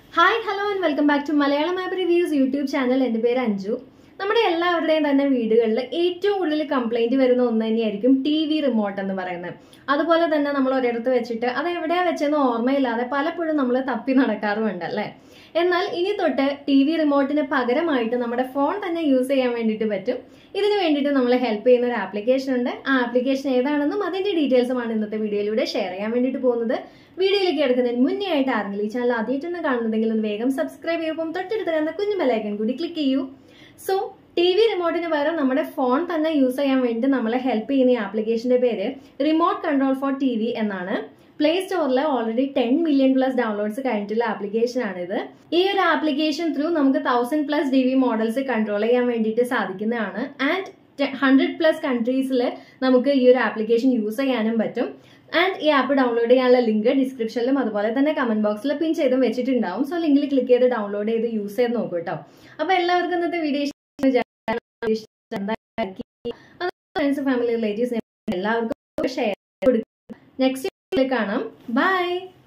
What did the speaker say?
hi hello and welcome back to Malayalam app reviews YouTube channel എൻ്റെ പേര് അഞ്ജു നമ്മുടെ എല്ലാവരുടെയും തന്നെ വീടുകളിൽ ഏറ്റവും കൂടുതൽ കംപ്ലൈന്റ് വരുന്ന ഒന്ന് തന്നെയായിരിക്കും ടി വി റിമോട്ട് എന്ന് പറയുന്നത് അതുപോലെ തന്നെ നമ്മൾ ഒരിടത്ത് വെച്ചിട്ട് അത് എവിടെയാ വെച്ചെന്ന് ഓർമ്മയില്ലാതെ പലപ്പോഴും നമ്മൾ തപ്പി നടക്കാറുമുണ്ട് അല്ലേ എന്നാൽ ഇനി തൊട്ട് ടി വി റിമോട്ടിന് പകരമായിട്ട് നമ്മുടെ ഫോൺ തന്നെ യൂസ് ചെയ്യാൻ വേണ്ടിയിട്ട് പറ്റും ഇതിന് വേണ്ടിയിട്ട് നമ്മളെ ഹെൽപ്പ് ചെയ്യുന്ന ഒരു ആപ്ലിക്കേഷൻ ഉണ്ട് ആ ആപ്ലിക്കേഷൻ ഏതാണെന്നും അതിന്റെ ഡീറ്റെയിൽസുമാണ് ഇന്നത്തെ വീഡിയോയിലൂടെ ഷെയർ ചെയ്യാൻ വേണ്ടിയിട്ട് പോകുന്നത് വീഡിയോയിലേക്ക് എടുക്കുന്നതിന് മുന്നേ ആയിട്ട് ആരെങ്കിലും ഈ ചാനൽ ആദ്യമായിട്ടാണ് കാണുന്നതെങ്കിൽ ഒന്ന് വേഗം സബ്സ്ക്രൈബ് ചെയ്യുമ്പോൾ തൊട്ടടുത്ത് തന്നെ കുഞ്ഞു ബെലൈക്കൺ കൂടി ക്ലിക്ക് ചെയ്യൂ സോ ടി വി റിമോട്ടിന് പകരം നമ്മുടെ ഫോൺ തന്നെ യൂസ് ചെയ്യാൻ വേണ്ടി നമ്മളെ ഹെൽപ്പ് ചെയ്യുന്ന ഈ ആപ്ലിക്കേഷന്റെ പേര് remote control for T V എന്നാണ് പ്ലേ സ്റ്റോറിൽ already ten million plus downloads കഴിഞ്ഞിട്ടുള്ള ആപ്ലിക്കേഷൻ ആണിത് ഈ ഒരു ആപ്ലിക്കേഷൻ ത്രൂ നമുക്ക് thousand plus T V models control ചെയ്യാൻ വേണ്ടിയിട്ട് സാധിക്കുന്നതാണ് ആൻഡ് ഹൺഡ്രഡ് പ്ലസ് കൺട്രീസിൽ നമുക്ക് ഈ ഒരു ആപ്ലിക്കേഷൻ യൂസ് ചെയ്യാനും പറ്റും ആൻഡ് ഈ ആപ്പ് ഡൗൺലോഡ് ചെയ്യാനുള്ള ലിങ്ക് ഡിസ്ക്രിപ്ഷനിലും അതുപോലെ തന്നെ കമന്റ് ബോക്സിൽ പിൻ ചെയ്തും വെച്ചിട്ടുണ്ടാവും സോ ലിങ്കിൽ ക്ലിക്ക് ചെയ്ത് ഡൗൺലോഡ് ചെയ്ത് യൂസ് ചെയ്ത് നോക്കൂ കേട്ടോ അപ്പൊ എല്ലാവർക്കും ഇന്നത്തെ വീഡിയോ ഫ്രണ്ട്സ് ഫാമിലി റിലേറ്റീവ്സ് എല്ലാവർക്കും ഷെയർ കൊടുക്കും നെക്സ്റ്റ് കാണാം ബൈ